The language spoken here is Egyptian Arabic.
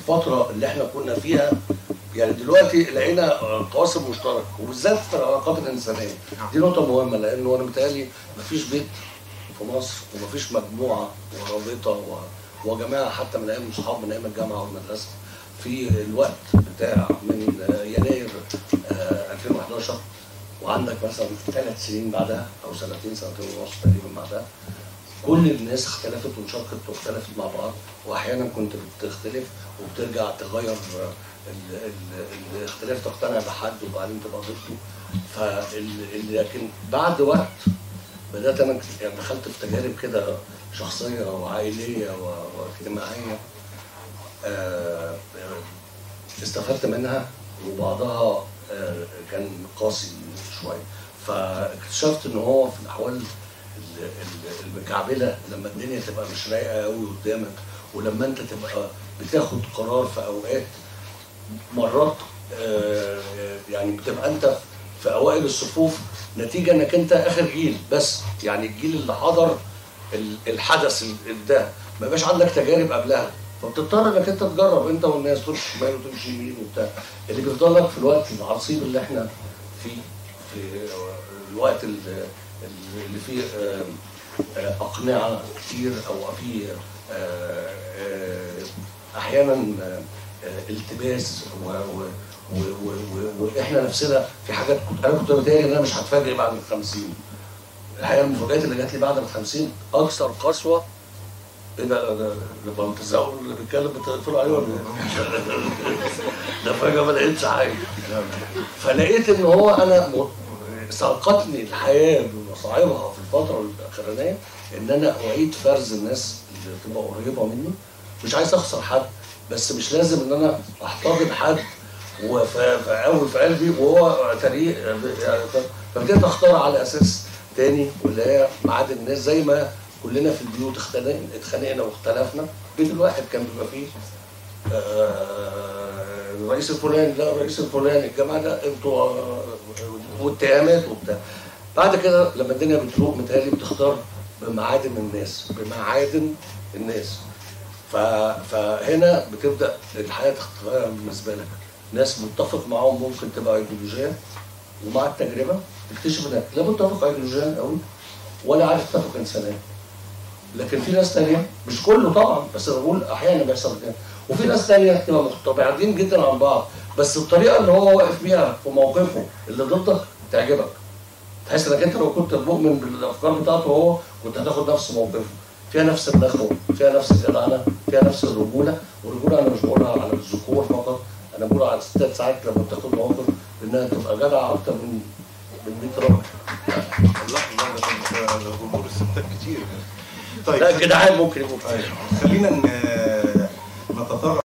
الفتره اللي احنا كنا فيها يعني دلوقتي لقينا قواسم مشتركه وبالذات في العلاقات الانسانيه دي نقطه مهمه لانه انا متهيألي مفيش بيت في مصر ومفيش مجموعه ورابطه و- وجماعه حتى من ايام صحاب من ايام الجامعه والمدرسه في الوقت بتاع من آه، يناير آه، 2011 وعندك مثلا ثلاث سنين بعدها او سنتين سنتين ونص تقريبا بعدها كل الناس اختلفت وانشقت واختلفت مع بعض واحيانا كنت بتختلف وبترجع تغير آه، ال- ال- الاختلاف تقتنع بحد وبعدين تبقى ضده فال- لكن بعد وقت بدات انا يعني دخلت في تجارب كده شخصيه وعائليه و- واجتماعيه آه، آه، استفدت منها وبعضها آه، كان قاسي شويه فاكتشفت ان هو في الاحوال ال- ال- المكعبله لما الدنيا تبقى مش رايقه قوي قدامك ولما انت تبقى بتاخد قرار في اوقات مرات آه، يعني بتبقى انت في اوائل الصفوف نتيجه انك انت اخر جيل بس يعني الجيل اللي حضر ال- الحدث ال- ده ما يبقاش عندك تجارب قبلها فبتضطر انك انت تجرب انت والناس تمشي شمال وتمشي يمين وبتاع اللي بيفضل لك في الوقت العصيب اللي احنا فيه في الوقت اللي اللي فيه آه، آه، اقنعه كتير او فيه آه، آه، احيانا آه، آه، التباس و و و و و واحنا نفسنا في حاجات كنت انا كنت متهيألي ان انا مش هتفاجئ بعد ال 50 الحقيقه المفاجآت اللي جات لي بعد ال 50 اكثر قسوه ايه ده ده ده بنتزاول اللي بيتكلم بتقفلوا عليه ولا ايه؟ ده فجاه ما لقيتش حاجه فلقيت ان هو انا م- ساقتني الحياه بمصاعبها في الفتره الاخرانيه ان انا اعيد فرز الناس اللي تبقى قريبه مني مش عايز اخسر حد بس مش لازم ان انا احتضن حد وقوي في قلبي وهو تاريخ يعني فبديت اختار على اساس تاني واللي هي ميعاد الناس زي ما كلنا في البيوت اختلقنا اتخانقنا واختلفنا بيت الواحد كان بيبقى فيه آه، الرئيس الفلاني لا الرئيس الفلاني الجماعه ده انتوا آه، واتهامات وبتاع بعد كده لما الدنيا بتروق متهيألي بتختار بمعادن الناس بمعادن الناس ف... فهنا بتبدا الحياه تتغير بالنسبه لك ناس متفق معاهم ممكن تبقى ايديولوجيا ومع التجربه تكتشف انك لا متفق ايديولوجيا قوي ولا عارف تتفق انسانيا لكن في ناس تانية مش كله طبعا بس انا بقول احيانا بيحصل كده وفي ناس تانية تبقى متباعدين جدا عن بعض بس الطريقه اللي هو واقف بيها في موقفه اللي ضدك تعجبك تحس انك انت لو كنت مؤمن بالافكار بتاعته هو كنت هتاخد نفس موقفه فيها نفس النخوه فيها نفس الجدعنه فيها نفس الرجوله والرجوله انا مش بقولها على الذكور فقط انا بقولها على الستات ساعات لما بتاخد مواقف انها تبقى جدعه اكتر من من 100 راجل لا لا ده جمهور الستات كتير طيب لا جدعان ممكن يبقوا كتير طيب خلينا ن- نتطرق